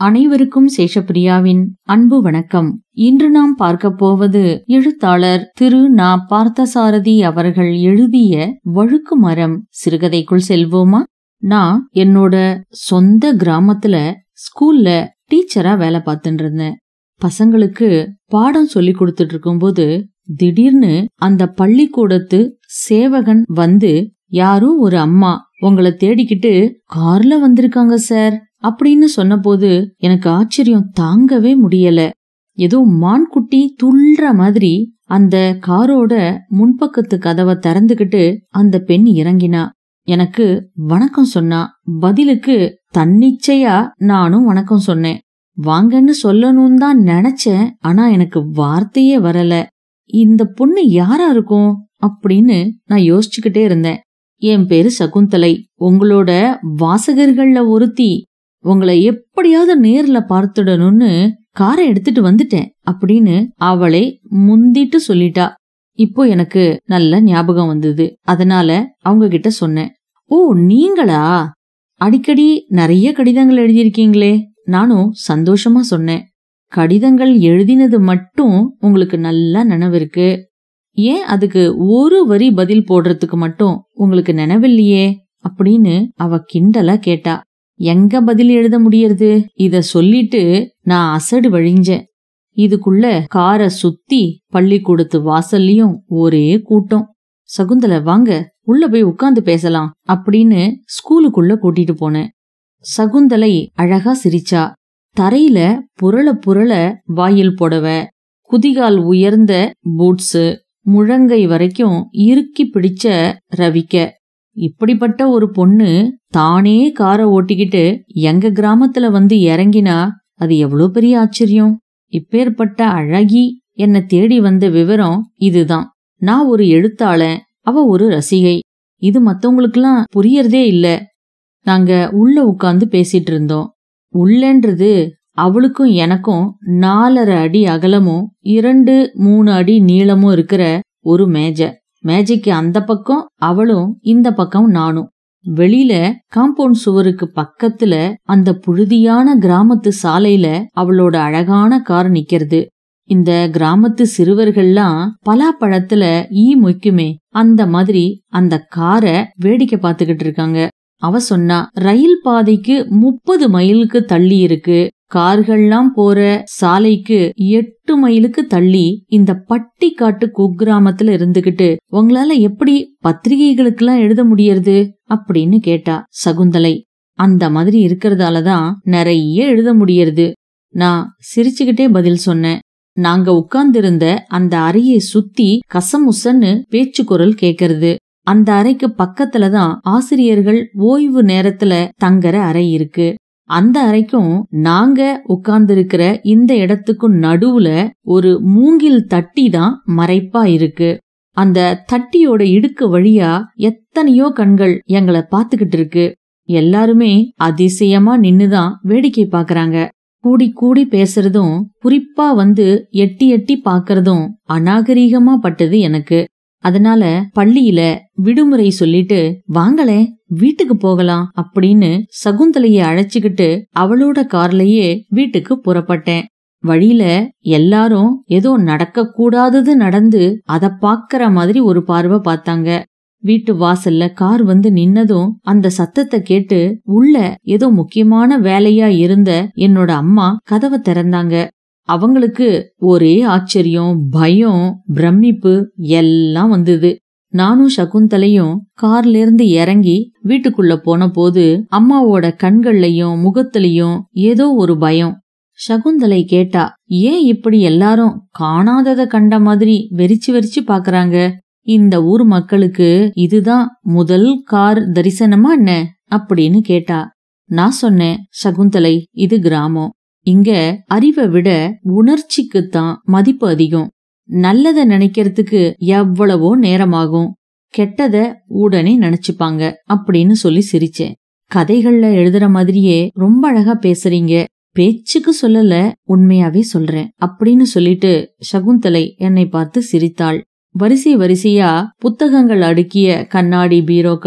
அனைவருக்கும் சேஷப்பிரியாவின் அன்பு வணக்கம் இன்று நாம் பார்க்க போவது எழுத்தாளர் திரு நா பார்த்தசாரதி அவர்கள் எழுதிய வழுக்கு மரம் சிறுகதைக்குள் செல்வோமா நான் என்னோட சொந்த கிராமத்துல ஸ்கூல்ல டீச்சரா வேலை பார்த்துட்டு இருந்தேன் பசங்களுக்கு பாடம் சொல்லி கொடுத்துட்டு இருக்கும்போது திடீர்னு அந்த பள்ளிக்கூடத்து சேவகன் வந்து யாரோ ஒரு அம்மா உங்களை தேடிக்கிட்டு கார்ல வந்திருக்காங்க சார் அப்படின்னு சொன்னபோது எனக்கு ஆச்சரியம் தாங்கவே முடியல ஏதோ மான்குட்டி துள்ற மாதிரி அந்த காரோட முன்பக்கத்து கதவை திறந்துகிட்டு அந்த பெண் இறங்கினா எனக்கு வணக்கம் சொன்னா பதிலுக்கு தன்னிச்சையா நானும் வணக்கம் சொன்னேன் வாங்கன்னு சொல்லணும்னு தான் நினைச்சேன் ஆனா எனக்கு வார்த்தையே வரல இந்த பொண்ணு யாரா இருக்கும் அப்படின்னு நான் யோசிச்சுக்கிட்டே இருந்தேன் என் பேரு சகுந்தலை உங்களோட வாசகர்கள்ல ஒருத்தி உங்களை எப்படியாவது நேர்ல பார்த்துடணும்னு காரை எடுத்துட்டு வந்துட்டேன் அப்படின்னு அவளை முந்திட்டு சொல்லிட்டா இப்போ எனக்கு நல்ல ஞாபகம் வந்தது அதனால அவங்க கிட்ட சொன்னேன் ஓ நீங்களா அடிக்கடி நிறைய கடிதங்கள் எழுதியிருக்கீங்களே நானும் சந்தோஷமா சொன்னேன் கடிதங்கள் எழுதினது மட்டும் உங்களுக்கு நல்லா நினைவிருக்கு ஏன் அதுக்கு ஒரு வரி பதில் போடுறதுக்கு மட்டும் உங்களுக்கு நினைவில்லையே அப்படின்னு அவ கிண்டலா கேட்டா எங்க பதில் எழுத முடியறது இத சொல்லிட்டு நான் அசடு வழிஞ்சேன் இதுக்குள்ள காரை சுத்தி பள்ளிக்கூடத்து வாசல்லையும் ஒரே கூட்டம் சகுந்தல வாங்க உள்ள போய் உட்கார்ந்து பேசலாம் அப்படின்னு ஸ்கூலுக்குள்ள கூட்டிட்டு போனேன் சகுந்தலை அழகா சிரிச்சா தரையில புரள புரள வாயில் புடவ குதிகால் உயர்ந்த பூட்ஸு முழங்கை வரைக்கும் இறுக்கி பிடிச்ச ரவிக்க இப்படிப்பட்ட ஒரு பொண்ணு தானே காரை ஓட்டிக்கிட்டு எங்க கிராமத்துல வந்து இறங்கினா அது எவ்வளவு பெரிய ஆச்சரியம் இப்பேற்பட்ட அழகி என்ன தேடி வந்த விவரம் இதுதான் நான் ஒரு எழுத்தாளன் அவ ஒரு ரசிகை இது மத்தவங்களுக்கெல்லாம் புரியறதே இல்ல நாங்க உள்ள உட்கார்ந்து பேசிட்டு இருந்தோம் உள்ளன்றது அவளுக்கும் எனக்கும் நாலரை அடி அகலமும் இரண்டு மூணு அடி நீளமும் இருக்கிற ஒரு மேஜை மேஜைக்கு அந்த பக்கம் அவளும் இந்த பக்கம் நானும் வெளியில காம்பவுண்ட் சுவருக்கு பக்கத்துல அந்த புழுதியான கிராமத்து சாலையில அவளோட அழகான கார் நிக்கிறது இந்த கிராமத்து சிறுவர்கள்லாம் பலாப்பழத்துல ஈ மொய்க்குமே அந்த மாதிரி அந்த காரை வேடிக்கை பார்த்துக்கிட்டு இருக்காங்க அவ சொன்னா ரயில் பாதைக்கு முப்பது மைலுக்கு தள்ளி இருக்கு கார்கள்லாம் போற சாலைக்கு எட்டு மைலுக்கு தள்ளி இந்த பட்டி காட்டு குக்கிராமத்துல இருந்துகிட்டு உங்களால எப்படி பத்திரிகைகளுக்கெல்லாம் எழுத முடியறது அப்படின்னு கேட்டா சகுந்தலை அந்த மாதிரி இருக்கிறதாலதான் நிறைய எழுத முடியறது நான் சிரிச்சுக்கிட்டே பதில் சொன்னேன் நாங்க உட்கார்ந்திருந்த அந்த அறையை சுத்தி கசமுசன்னு பேச்சு குரல் கேக்குறது அந்த அறைக்கு பக்கத்துல தான் ஆசிரியர்கள் ஓய்வு நேரத்துல தங்கற அறை இருக்கு அந்த அறைக்கும் நாங்க உட்கார்ந்திருக்கிற இந்த இடத்துக்கும் நடுவுல ஒரு மூங்கில் தட்டி தான் மறைப்பா இருக்கு அந்த தட்டியோட இடுக்கு வழியா எத்தனையோ கண்கள் எங்களை பாத்துக்கிட்டு இருக்கு எல்லாருமே அதிசயமா நின்னுதான் வேடிக்கை பாக்குறாங்க கூடி கூடி பேசுறதும் குறிப்பா வந்து எட்டி எட்டி பாக்குறதும் அநாகரீகமா பட்டது எனக்கு அதனால பள்ளியில விடுமுறை சொல்லிட்டு வாங்களே வீட்டுக்கு போகலாம் அப்படின்னு சகுந்தலைய அழைச்சுக்கிட்டு அவளோட கார்லயே வீட்டுக்கு புறப்பட்டேன் வழியில எல்லாரும் ஏதோ நடக்க கூடாதது நடந்து அத பாக்குற மாதிரி ஒரு பார்வை பார்த்தாங்க வீட்டு வாசல்ல கார் வந்து நின்னதும் அந்த சத்தத்தை கேட்டு உள்ள ஏதோ முக்கியமான வேலையா இருந்த என்னோட அம்மா கதவை திறந்தாங்க அவங்களுக்கு ஒரே ஆச்சரியம் பயம் பிரமிப்பு எல்லாம் வந்தது நானும் சகுந்தலையும் கார்ல இருந்து இறங்கி வீட்டுக்குள்ள போன போது அம்மாவோட கண்கள்லயும் முகத்திலையும் ஏதோ ஒரு பயம் சகுந்தலை கேட்டா ஏன் இப்படி எல்லாரும் காணாதத கண்ட மாதிரி வெறிச்சு வெறிச்சு பாக்குறாங்க இந்த ஊர் மக்களுக்கு இதுதான் முதல் கார் தரிசனமா என்ன அப்படின்னு கேட்டா நான் சொன்னேன் சகுந்தலை இது கிராமம் இங்க அறிவை விட உணர்ச்சிக்குத்தான் மதிப்பு அதிகம் நல்லத நினைக்கிறதுக்கு எவ்வளவோ நேரமாகும் கெட்டத உடனே நினைச்சுப்பாங்க அப்படின்னு சொல்லி சிரிச்சேன் கதைகள்ல எழுதுற மாதிரியே ரொம்ப அழகா பேசுறீங்க பேச்சுக்கு சொல்லல உண்மையாவே சொல்றேன் அப்படின்னு சொல்லிட்டு சகுந்தலை என்னை பார்த்து சிரித்தாள் வரிசை வரிசையா புத்தகங்கள் அடுக்கிய கண்ணாடி பீரோக்களும்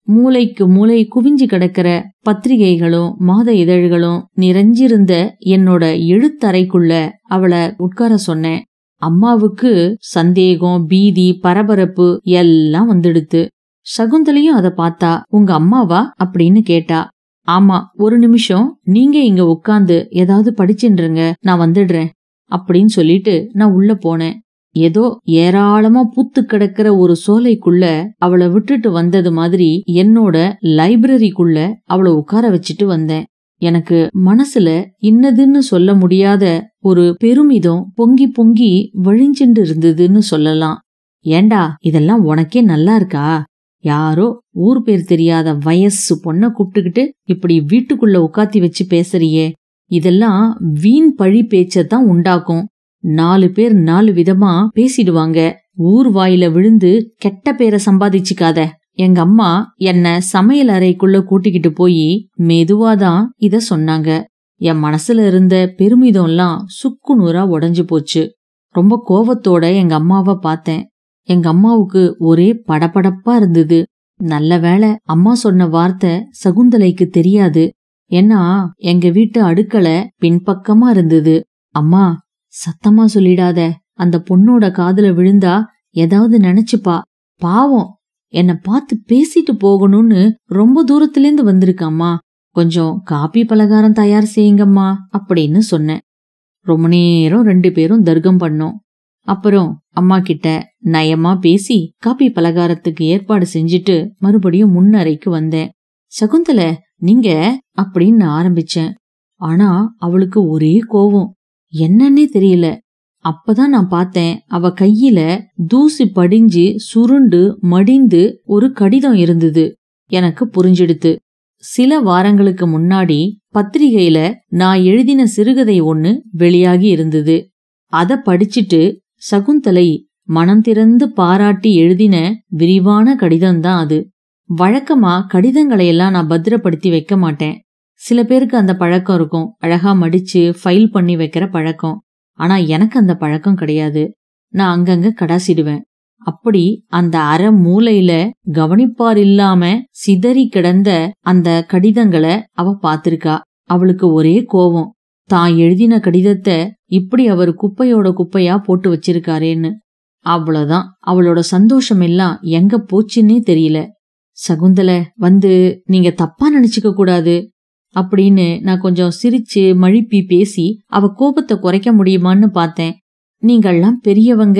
மூளைக்கு மூளை குவிஞ்சு கிடக்கிற பத்திரிகைகளும் மாத இதழ்களும் நிறைஞ்சிருந்த என்னோட எழுத்தறைக்குள்ள அவளை உட்கார சொன்னேன் அம்மாவுக்கு சந்தேகம் பீதி பரபரப்பு எல்லாம் வந்துடுத்து சகுந்தலையும் அத பார்த்தா உங்க அம்மாவா அப்படின்னு கேட்டா ஆமா ஒரு நிமிஷம் நீங்க இங்க உட்காந்து ஏதாவது படிச்சுருங்க நான் வந்துடுறேன் அப்படின்னு சொல்லிட்டு நான் உள்ள போனேன் ஏதோ ஏராளமா பூத்து கிடக்கிற ஒரு சோலைக்குள்ள அவளை விட்டுட்டு வந்தது மாதிரி என்னோட லைப்ரரிக்குள்ள அவளை உட்கார வச்சுட்டு வந்தேன் எனக்கு மனசுல இன்னதுன்னு சொல்ல முடியாத ஒரு பெருமிதம் பொங்கி பொங்கி வழிஞ்சின்று இருந்ததுன்னு சொல்லலாம் ஏண்டா இதெல்லாம் உனக்கே நல்லா இருக்கா யாரோ ஊர் பேர் தெரியாத வயசு பொண்ண கூப்பிட்டுக்கிட்டு இப்படி வீட்டுக்குள்ள உட்காத்தி வச்சு பேசுறியே இதெல்லாம் வீண் பழி பேச்சத்தான் உண்டாக்கும் நாலு பேர் நாலு விதமா பேசிடுவாங்க ஊர் வாயில விழுந்து கெட்ட பேரை சம்பாதிச்சுக்காத எங்க அம்மா என்ன சமையல் அறைக்குள்ள கூட்டிக்கிட்டு போய் மெதுவாதான் இத சொன்னாங்க என் மனசுல இருந்த பெருமிதம்லாம் சுக்கு நூறா உடஞ்சு போச்சு ரொம்ப கோவத்தோட எங்க அம்மாவை பார்த்தேன் எங்க அம்மாவுக்கு ஒரே படபடப்பா இருந்தது நல்ல வேளை அம்மா சொன்ன வார்த்தை சகுந்தலைக்கு தெரியாது ஏன்னா எங்க வீட்டு அடுக்களை பின்பக்கமா இருந்தது அம்மா சத்தமா சொல்லிடாத அந்த பொண்ணோட காதுல விழுந்தா ஏதாவது நினைச்சுப்பா பாவம் என்ன பார்த்து பேசிட்டு போகணும்னு ரொம்ப தூரத்திலேந்து வந்திருக்கம்மா கொஞ்சம் காப்பி பலகாரம் தயார் செய்யுங்கம்மா அப்படின்னு சொன்னேன் ரொம்ப நேரம் ரெண்டு பேரும் தர்க்கம் பண்ணோம் அப்புறம் அம்மா கிட்ட நயமா பேசி காப்பி பலகாரத்துக்கு ஏற்பாடு செஞ்சுட்டு மறுபடியும் முன்னறைக்கு வந்தேன் சகுந்தல நீங்க அப்படின்னு ஆரம்பிச்சேன் ஆனா அவளுக்கு ஒரே கோவம் என்னன்னே தெரியல அப்பதான் நான் பார்த்தேன் அவ கையில தூசி படிஞ்சு சுருண்டு மடிந்து ஒரு கடிதம் இருந்தது எனக்கு புரிஞ்சிடுத்து சில வாரங்களுக்கு முன்னாடி பத்திரிகையில நான் எழுதின சிறுகதை ஒண்ணு வெளியாகி இருந்தது அத படிச்சிட்டு சகுந்தலை மனம் திறந்து பாராட்டி எழுதின விரிவான கடிதம்தான் அது வழக்கமா கடிதங்களை எல்லாம் நான் பத்திரப்படுத்தி வைக்க மாட்டேன் சில பேருக்கு அந்த பழக்கம் இருக்கும் அழகா மடிச்சு ஃபைல் பண்ணி வைக்கிற பழக்கம் ஆனா எனக்கு அந்த பழக்கம் கிடையாது நான் அங்கங்க கடாசிடுவேன் அப்படி அந்த அற மூலையில கவனிப்பார் இல்லாம சிதறி கிடந்த அந்த கடிதங்களை அவ பாத்திருக்கா அவளுக்கு ஒரே கோவம் தான் எழுதின கடிதத்தை இப்படி அவர் குப்பையோட குப்பையா போட்டு வச்சிருக்காரேன்னு அவ்வளவுதான் அவளோட சந்தோஷம் எல்லாம் எங்க போச்சுன்னே தெரியல சகுந்தல வந்து நீங்க தப்பா நினைச்சுக்க கூடாது அப்படின்னு நான் கொஞ்சம் சிரிச்சு மழுப்பி பேசி அவ கோபத்தை குறைக்க முடியுமான்னு பார்த்தேன் நீங்கள்லாம் பெரியவங்க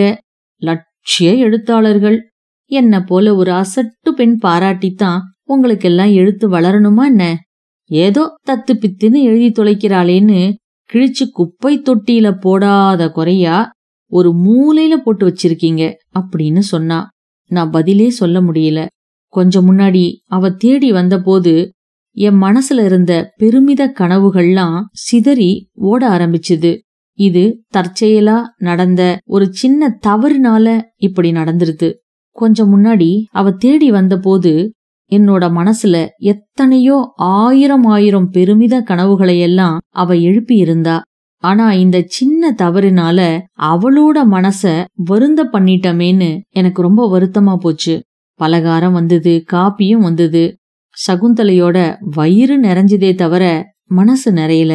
லட்சிய எழுத்தாளர்கள் என்ன போல ஒரு அசட்டு பெண் பாராட்டித்தான் உங்களுக்கெல்லாம் எழுத்து வளரணுமா என்ன ஏதோ தத்து பித்துன்னு எழுதி தொலைக்கிறாளேன்னு கிழிச்சு குப்பை தொட்டியில போடாத குறையா ஒரு மூலையில போட்டு வச்சிருக்கீங்க அப்படின்னு சொன்னா நான் பதிலே சொல்ல முடியல கொஞ்சம் முன்னாடி அவ தேடி வந்தபோது என் மனசுல இருந்த பெருமித கனவுகள்லாம் சிதறி ஓட ஆரம்பிச்சுது இது தற்செயலா நடந்த ஒரு சின்ன தவறுனால இப்படி நடந்துருது கொஞ்சம் முன்னாடி அவ தேடி வந்தபோது என்னோட மனசுல எத்தனையோ ஆயிரம் ஆயிரம் பெருமித கனவுகளையெல்லாம் அவ எழுப்பி இருந்தா ஆனா இந்த சின்ன தவறுனால அவளோட மனச வருந்த பண்ணிட்டமேன்னு எனக்கு ரொம்ப வருத்தமா போச்சு பலகாரம் வந்தது காப்பியும் வந்தது சகுந்தலையோட வயிறு நிறைஞ்சதே தவிர மனசு நிறையல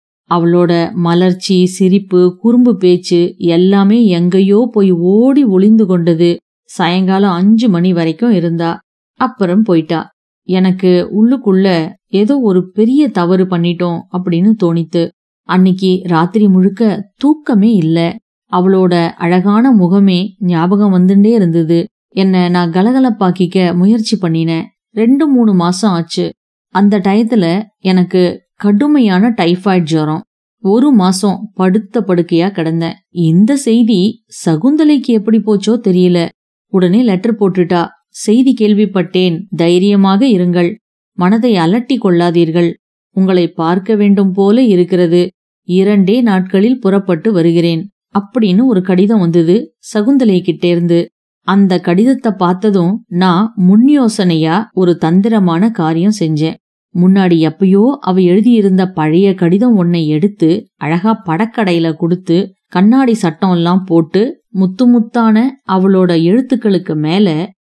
அவளோட மலர்ச்சி சிரிப்பு குறும்பு பேச்சு எல்லாமே எங்கேயோ போய் ஓடி ஒளிந்து கொண்டது சாயங்காலம் அஞ்சு மணி வரைக்கும் இருந்தா அப்புறம் போயிட்டா எனக்கு உள்ளுக்குள்ள ஏதோ ஒரு பெரிய தவறு பண்ணிட்டோம் அப்படின்னு தோணித்து அன்னிக்கு ராத்திரி முழுக்க தூக்கமே இல்ல அவளோட அழகான முகமே ஞாபகம் வந்துட்டே இருந்தது என்ன நான் கலகலப்பாக்கிக்க முயற்சி பண்ணினேன் ரெண்டு மூணு மாசம் ஆச்சு அந்த டயத்துல எனக்கு கடுமையான டைஃபாய்டு ஜுரம் ஒரு மாசம் படுத்த படுக்கையா கிடந்தேன் இந்த செய்தி சகுந்தலைக்கு எப்படி போச்சோ தெரியல உடனே லெட்டர் போட்டுட்டா செய்தி கேள்விப்பட்டேன் தைரியமாக இருங்கள் மனதை அலட்டி கொள்ளாதீர்கள் உங்களை பார்க்க வேண்டும் போல இருக்கிறது இரண்டே நாட்களில் புறப்பட்டு வருகிறேன் அப்படின்னு ஒரு கடிதம் வந்தது சகுந்தலை கிட்டேருந்து அந்த கடிதத்தை பார்த்ததும் நான் முன் யோசனையா ஒரு தந்திரமான காரியம் செஞ்சேன் முன்னாடி எப்பயோ அவ எழுதியிருந்த பழைய கடிதம் ஒன்னை எடுத்து அழகா படக்கடையில கொடுத்து கண்ணாடி சட்டம் எல்லாம் போட்டு முத்து முத்தான அவளோட எழுத்துக்களுக்கு மேல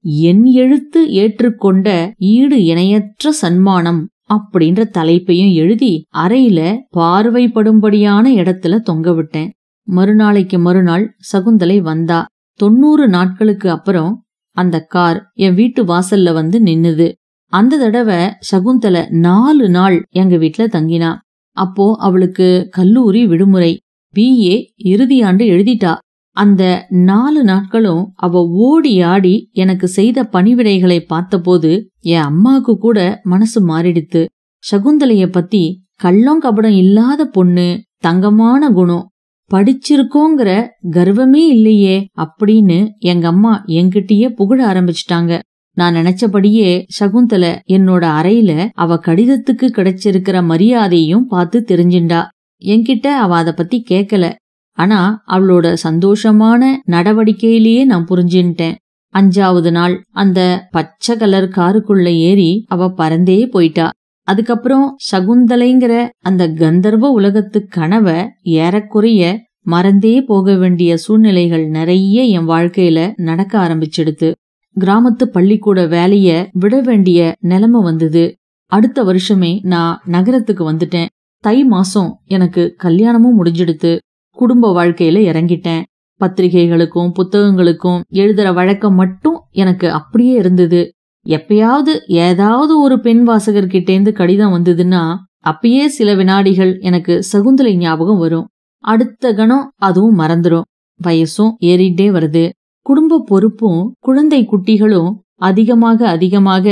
என் எழுத்து ஏற்றுக்கொண்ட ஈடு இணையற்ற சன்மானம் அப்படின்ற தலைப்பையும் எழுதி அறையில பார்வைப்படும்படியான இடத்துல தொங்க விட்டேன் மறுநாளைக்கு மறுநாள் சகுந்தலை வந்தா தொண்ணூறு நாட்களுக்கு அப்புறம் அந்த கார் என் வீட்டு வாசல்ல வந்து நின்னுது அந்த தடவை சகுந்தலை நாலு நாள் எங்க வீட்ல தங்கினா அப்போ அவளுக்கு கல்லூரி விடுமுறை பிஏ இறுதியாண்டு எழுதிட்டா அந்த நாலு நாட்களும் அவ ஓடி ஆடி எனக்கு செய்த பணிவிடைகளை பார்த்தபோது என் அம்மாவுக்கு கூட மனசு மாறிடுத்து சகுந்தலைய பத்தி கள்ளம் கபடம் இல்லாத பொண்ணு தங்கமான குணம் படிச்சிருக்கோங்கிற கர்வமே இல்லையே அப்படின்னு எங்க அம்மா என்கிட்டயே புகழ ஆரம்பிச்சிட்டாங்க நான் நினைச்சபடியே சகுந்தலை என்னோட அறையில அவ கடிதத்துக்கு கிடைச்சிருக்கிற மரியாதையும் பார்த்து தெரிஞ்சின்றா என்கிட்ட அவ அத பத்தி கேக்கல ஆனா அவளோட சந்தோஷமான நடவடிக்கையிலேயே நான் புரிஞ்சுட்டேன் அஞ்சாவது நாள் அந்த பச்சை கலர் காருக்குள்ள ஏறி அவ பறந்தே போயிட்டா அதுக்கப்புறம் சகுந்தலைங்கிற அந்த கந்தர்வ உலகத்து கனவை ஏறக்குறைய மறந்தே போக வேண்டிய சூழ்நிலைகள் நிறைய என் வாழ்க்கையில நடக்க ஆரம்பிச்சிடுது கிராமத்து பள்ளிக்கூட வேலைய விட வேண்டிய நிலைமை வந்தது அடுத்த வருஷமே நான் நகரத்துக்கு வந்துட்டேன் தை மாசம் எனக்கு கல்யாணமும் முடிஞ்சிடுத்து குடும்ப வாழ்க்கையில இறங்கிட்டேன் பத்திரிகைகளுக்கும் புத்தகங்களுக்கும் எழுதுற வழக்கம் மட்டும் எனக்கு அப்படியே இருந்தது எப்பயாவது ஏதாவது ஒரு பெண் வாசகர்கிட்டேந்து கடிதம் வந்ததுன்னா அப்பயே சில வினாடிகள் எனக்கு சகுந்தலை ஞாபகம் வரும் அடுத்த கணம் அதுவும் மறந்துடும் வயசும் ஏறிட்டே வருது குடும்ப பொறுப்பும் குழந்தை குட்டிகளும் அதிகமாக அதிகமாக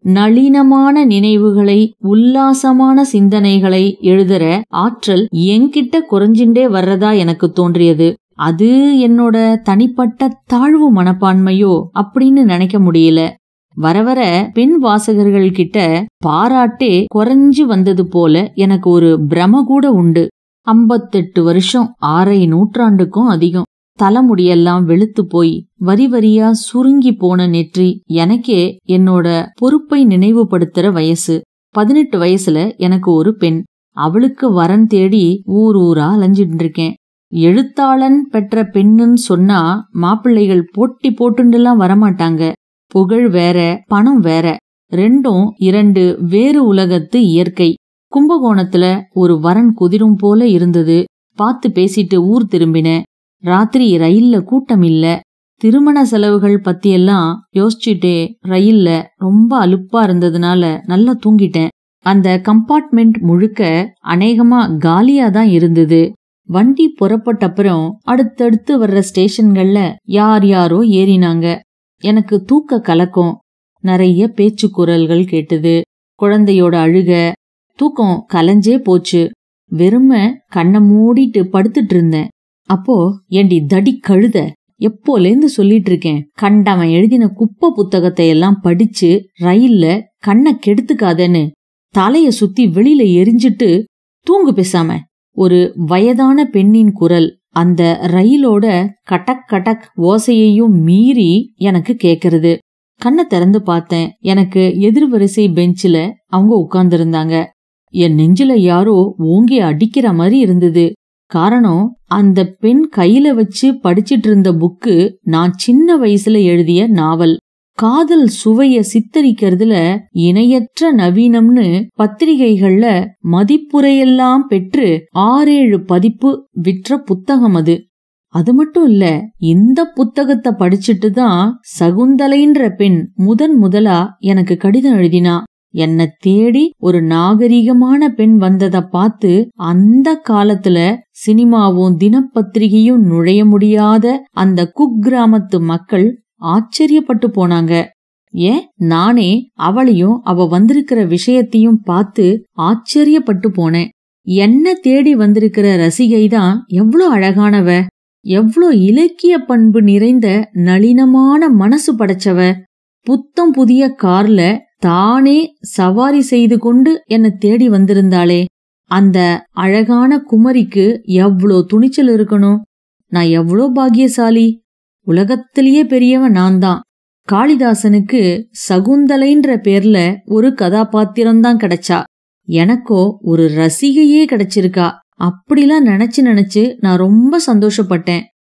நளினமான நினைவுகளை உல்லாசமான சிந்தனைகளை எழுதுற ஆற்றல் என்கிட்ட குறைஞ்சின்றே வர்றதா எனக்கு தோன்றியது அது என்னோட தனிப்பட்ட தாழ்வு மனப்பான்மையோ அப்படின்னு நினைக்க முடியல வர வர பெண் வாசகர்கள் கிட்ட பாராட்டே குறைஞ்சு வந்தது போல எனக்கு ஒரு பிரம கூட உண்டு ஐம்பத்தெட்டு வருஷம் ஆறை நூற்றாண்டுக்கும் அதிகம் தலைமுடியெல்லாம் வெளுத்து போய் வரி வரியா சுருங்கி போன நெற்றி எனக்கே என்னோட பொறுப்பை நினைவுபடுத்துற வயசு பதினெட்டு வயசுல எனக்கு ஒரு பெண் அவளுக்கு வரன் தேடி ஊர் ஊரா அலைஞ்சிட்டு இருக்கேன் எழுத்தாளன் பெற்ற பெண்ணுன்னு சொன்னா மாப்பிள்ளைகள் போட்டி போட்டுண்டுலாம் வரமாட்டாங்க புகழ் வேற பணம் வேற ரெண்டும் இரண்டு வேறு உலகத்து இயற்கை கும்பகோணத்துல ஒரு வரன் குதிரும் போல இருந்தது பார்த்து பேசிட்டு ஊர் திரும்பினேன் ராத்திரி ரயில்ல கூட்டம் இல்ல திருமண செலவுகள் பத்தியெல்லாம் யோசிச்சுட்டே ரயில்ல ரொம்ப அலுப்பா இருந்ததுனால நல்லா தூங்கிட்டேன் அந்த கம்பார்ட்மெண்ட் முழுக்க அநேகமா காலியா தான் இருந்தது வண்டி புறப்பட்டப்புறம் அடுத்தடுத்து வர்ற ஸ்டேஷன்கள்ல யார் யாரோ ஏறினாங்க எனக்கு தூக்க கலக்கம் நிறைய பேச்சு குரல்கள் கேட்டது குழந்தையோட அழுக தூக்கம் கலைஞ்சே போச்சு வெறும கண்ணை மூடிட்டு படுத்துட்டு இருந்தேன் அப்போ ஏண்டி தடி கழுத எப்போலேந்து சொல்லிட்டு இருக்கேன் கண்டவன் எழுதின குப்பை புத்தகத்தை எல்லாம் படிச்சு ரயில்ல கண்ணை கெடுத்துக்காதேன்னு தலைய சுத்தி வெளியில எரிஞ்சிட்டு தூங்கு பேசாம ஒரு வயதான பெண்ணின் குரல் அந்த ரயிலோட கட்டக் கட்டக் ஓசையையும் மீறி எனக்கு கேக்குறது கண்ணை திறந்து பார்த்தேன் எனக்கு எதிர்வரிசை பெஞ்சில அவங்க உட்கார்ந்திருந்தாங்க என் நெஞ்சில யாரோ ஓங்கி அடிக்கிற மாதிரி இருந்தது காரணம் அந்த பெண் கையில வச்சு படிச்சிட்டு இருந்த புக்கு நான் சின்ன வயசுல எழுதிய நாவல் காதல் சுவைய சித்தரிக்கிறதுல இணையற்ற நவீனம்னு பத்திரிகைகள்ல மதிப்புரையெல்லாம் பெற்று ஆறேழு பதிப்பு விற்ற புத்தகம் அது அது மட்டும் இல்ல இந்த புத்தகத்தை படிச்சுட்டு தான் சகுந்தலைன்ற பெண் முதன் முதலா எனக்கு கடிதம் எழுதினா என்ன தேடி ஒரு நாகரிகமான பெண் வந்தத பார்த்து அந்த காலத்துல சினிமாவும் தினப்பத்திரிகையும் நுழைய முடியாத அந்த குக்கிராமத்து மக்கள் ஆச்சரியப்பட்டு போனாங்க ஏன் நானே அவளையும் அவ வந்திருக்கிற விஷயத்தையும் பார்த்து ஆச்சரியப்பட்டு போனேன் என்ன தேடி வந்திருக்கிற ரசிகை தான் எவ்வளோ அழகானவ எவ்வளோ இலக்கிய பண்பு நிறைந்த நளினமான மனசு படைச்சவ புத்தம் புதிய கார்ல தானே சவாரி செய்து கொண்டு என்ன தேடி வந்திருந்தாளே அந்த அழகான குமரிக்கு எவ்வளோ துணிச்சல் இருக்கணும் நான் எவ்வளோ பாக்கியசாலி உலகத்திலேயே பெரியவன் நான் தான் காளிதாசனுக்கு சகுந்தலைன்ற பேர்ல ஒரு கதாபாத்திரம்தான் கிடைச்சா எனக்கோ ஒரு ரசிகையே கிடைச்சிருக்கா அப்படிலாம் நினைச்சு நினைச்சு நான் ரொம்ப சந்தோஷப்பட்டேன்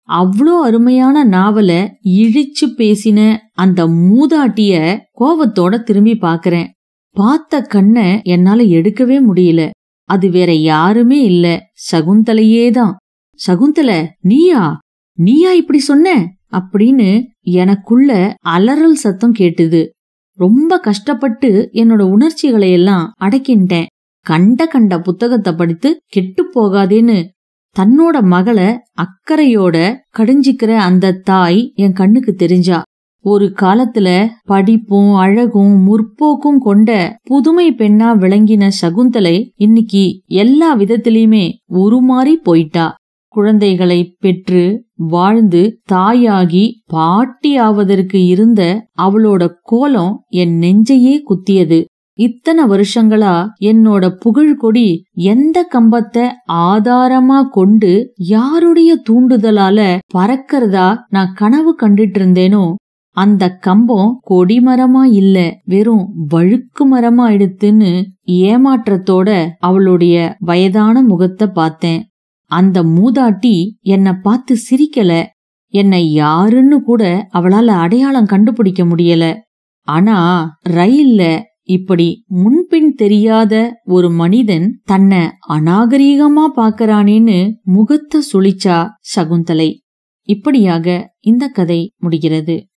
அவ்வளோ அருமையான நாவல இழிச்சு பேசின அந்த மூதாட்டிய கோவத்தோட திரும்பி பாக்குறேன் பார்த்த கண்ண என்னால எடுக்கவே முடியல அது வேற யாருமே இல்ல சகுந்தலையே தான் சகுந்தல நீயா நீயா இப்படி சொன்ன அப்படின்னு எனக்குள்ள அலறல் சத்தம் கேட்டுது ரொம்ப கஷ்டப்பட்டு என்னோட உணர்ச்சிகளை எல்லாம் அடக்கின்ட்டேன் கண்ட கண்ட புத்தகத்தை படித்து கெட்டு போகாதேன்னு தன்னோட மகளை அக்கறையோட கடிஞ்சிக்கிற அந்த தாய் என் கண்ணுக்கு தெரிஞ்சா ஒரு காலத்துல படிப்பும் அழகும் முற்போக்கும் கொண்ட புதுமை பெண்ணா விளங்கின சகுந்தலை இன்னைக்கு எல்லா விதத்திலயுமே உருமாறி போயிட்டா குழந்தைகளை பெற்று வாழ்ந்து தாயாகி பாட்டி ஆவதற்கு இருந்த அவளோட கோலம் என் நெஞ்சையே குத்தியது இத்தனை வருஷங்களா என்னோட புகழ் கொடி எந்த கம்பத்தை ஆதாரமா கொண்டு யாருடைய தூண்டுதலால பறக்கிறதா நான் கனவு கண்டுட்டு இருந்தேனோ அந்த கம்பம் கொடிமரமா இல்ல வெறும் வழுக்கு மரமா எடுத்துன்னு ஏமாற்றத்தோட அவளுடைய வயதான முகத்தை பார்த்தேன் அந்த மூதாட்டி என்ன பார்த்து சிரிக்கல என்னை யாருன்னு கூட அவளால அடையாளம் கண்டுபிடிக்க முடியல ஆனா ரயில்ல இப்படி முன்பின் தெரியாத ஒரு மனிதன் தன்னை அநாகரீகமா பாக்கறானேன்னு முகத்த சுழிச்சா சகுந்தலை இப்படியாக இந்த கதை முடிகிறது